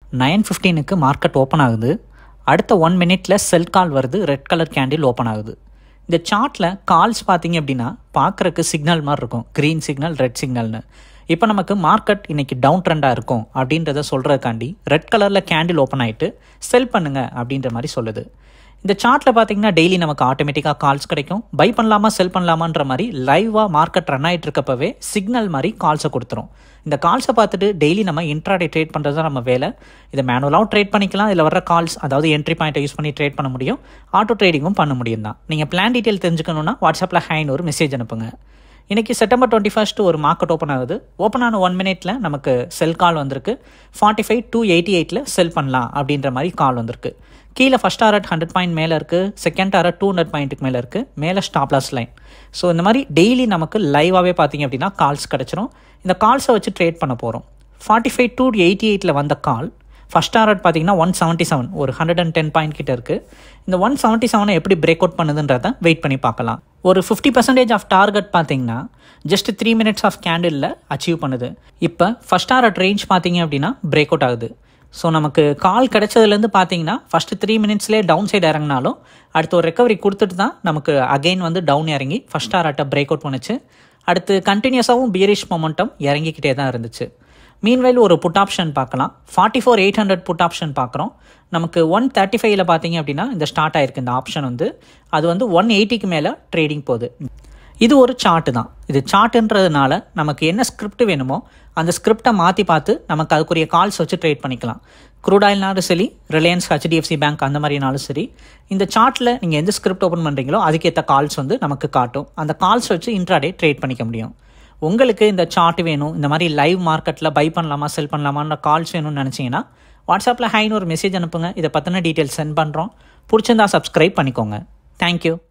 nine ஃபிஃப்டீனுக்கு market open ஆகுது அடுத்த one மினிட்ல செல் கால் வருது ரெட் கலர் கேண்டில் ஓப்பன் ஆகுது இந்த சார்ட்டில் கால்ஸ் பார்த்தீங்க அப்படின்னா பார்க்குறக்கு சிக்னல் மாதிரி இருக்கும் க்ரீன் சிக்னல் ரெட் சிக்னல்னு இப்போ நமக்கு மார்க்கெட் இன்னைக்கு டவுன் ட்ரெண்டாக இருக்கும் அப்படின்றத சொல்கிறதுக்காண்டி ரெட் கலரில் கேண்டில் ஓப்பன் ஆகிட்டு செல் பண்ணுங்க அப்படின்ற மாதிரி சொல்லுது இந்த சார்ட்டில் பார்த்தீங்கன்னா டெய்லி நமக்கு ஆட்டோமேட்டிக்காக கால்ஸ் கிடைக்கும் பை பண்ணலாமா செல் பண்ணலாமான்ற மாதிரி லைவாக மார்க்கெட் ரன் ஆகிட்டு இருக்கப்பவே சிக்னல் மாதிரி கால்ஸை கொடுத்துரும் இந்த கால்ஸை பார்த்துட்டு டெய்லி நம்ம இன்ட்ராடே ட்ரேட் பண்ணுறது தான் நம்ம வேலை இதை மேனுவலாகவும் ட்ரேட் பண்ணிக்கலாம் இதில் வர கால்ஸ் அதாவது என்ட்ரி பாயிண்ட்டை யூஸ் பண்ணி ட்ரேட் பண்ண முடியும் ஆட்டோ ட்ரேடிங்கும் பண்ண முடியும் தான் நீங்கள் பிளான் டீட்டெயில் தெரிஞ்சுக்கணுன்னா வாட்ஸ்அப்பில் ஹைன்னு ஒரு மெசேஜ் அனுப்புங்க இன்றைக்கி செப்டம்பர் டுவெண்ட்டி ஃபஸ்ட் ஒரு மார்க்கெட் ஓப்பன் ஆகுது ஓப்பன் ஆன ஒன் மினிட்ல நமக்கு செல் கால் வந்திருக்கு ஃபார்ட்டி ஃபைவ் டூ எயிட்டி எயிட்டில் செல் பண்ணலாம் அப்படின்ற மாதிரி கால் வந்திருக்கு கீழே ஃபஸ்ட் டாரட் ஹண்ட்ரட் பாயிண்ட் மேலே இருக்குது செகண்ட் டாரட் டூ ஹண்ட்ரட் பாயிண்ட்டுக்கு மேலே இருக்குது மேலே ஸ்டாப்லாஸ் லைன் ஸோ இந்த மாதிரி டெய்லி நமக்கு லைவாகவே பார்த்தீங்க அப்படின்னா கால்ஸ் கிடச்சிரும் இந்த கால்ஸை வச்சு ட்ரேட் பண்ண போகிறோம் ஃபார்ட்டி ஃபைவ் டூ எயிட்டி எயிட்டில் வந்த கால் ஃபஸ்ட் டாரட் பார்த்தீங்கன்னா ஒன் செவன்ட்டி செவன் ஒரு ஹண்ட்ரட் அண்ட் டென் பாயிண்ட் கிட்ட இருக்குது இந்த ஒன் செவன்ட்டி செவனை எப்படி பிரேக் அவுட் பண்ணுதுன்றத வெயிட் பண்ணி பார்க்கலாம் ஒரு ஃபிஃப்டி பர்சன்டேஜ் ஆஃப் டார்கெட் பார்த்தீங்கன்னா ஜஸ்ட் த்ரீ மினிட்ஸ் ஆஃப் கேண்டிலில் அச்சீவ் பண்ணுது இப்போ ஃபஸ்ட் டாரட் ரேஞ்ச் பார்த்தீங்க அப்படின்னா பிரேக் அவுட் ஆகுது ஸோ நமக்கு கால் கிடைச்சதுலேருந்து பார்த்தீங்கன்னா ஃபஸ்ட்டு த்ரீ மினிட்ஸ்லேயே டவுன் சைடு இறங்கினாலும் அடுத்து ஒரு ரெக்கவரி கொடுத்துட்டு தான் நமக்கு அகைன் வந்து டவுன் இறங்கி ஃபஸ்ட் டாரட்டை பிரேக் அவுட் பண்ணுச்சு அடுத்து கண்டினியூஸாகவும் பியரிஷ் மொமெண்டம் இறங்கிக்கிட்டே தான் இருந்துச்சு மீன்வைல் ஒரு புட் ஆப்ஷன் பார்க்கலாம் forty four eight hundred put option பார்க்குறோம் நமக்கு ஒன் தேர்ட்டி ஃபைவ்ல பார்த்தீங்க அப்படின்னா இந்த ஸ்டார்ட் ஆயிருக்கு இந்த ஆப்ஷன் வந்து அது வந்து ஒன் எயிட்டிக்கு மேலே ட்ரேடிங் போகுது இது ஒரு சார்ட்டு தான் இது சார்ட்டுன்றதுனால நமக்கு என்ன ஸ்கிரிப்ட் வேணுமோ அந்த ஸ்கிரிப்டை மாற்றி பார்த்து நமக்கு அதுக்குரிய கால்ஸ் வச்சு ட்ரேட் பண்ணிக்கலாம் க்ரூட் ஆயில்னாலும் சரி ரிலையன்ஸ் ஹெச்டிஎஃப்சி பேங்க் அந்த மாதிரினாலும் சரி இந்த சார்ட்டில் நீங்கள் எந்த ஸ்கிரிப்ட் ஓப்பன் பண்ணுறீங்களோ அதுக்கேற்ற கால்ஸ் வந்து நமக்கு காட்டும் அந்த கால்ஸ் வச்சு இன்ட்ராடே ட்ரேட் பண்ணிக்க முடியும் உங்களுக்கு இந்த சார்ட் வேணும் இந்த மாதிரி லைவ் மார்க்கெட்டில் பை பண்ணலாமா செல் பண்ணலாமான்ற கால்ஸ் வேணும்னு நினச்சிங்கன்னா வாட்ஸ்அப்பில் ஹைன்னு ஒரு மெசேஜ் அனுப்புங்க இதை பற்றின டீட்டெயில்ஸ் சென்ட் பண்ணுறோம் பிடிச்சிருந்தா சப்ஸ்கிரைப் பண்ணிக்கோங்க தேங்க்யூ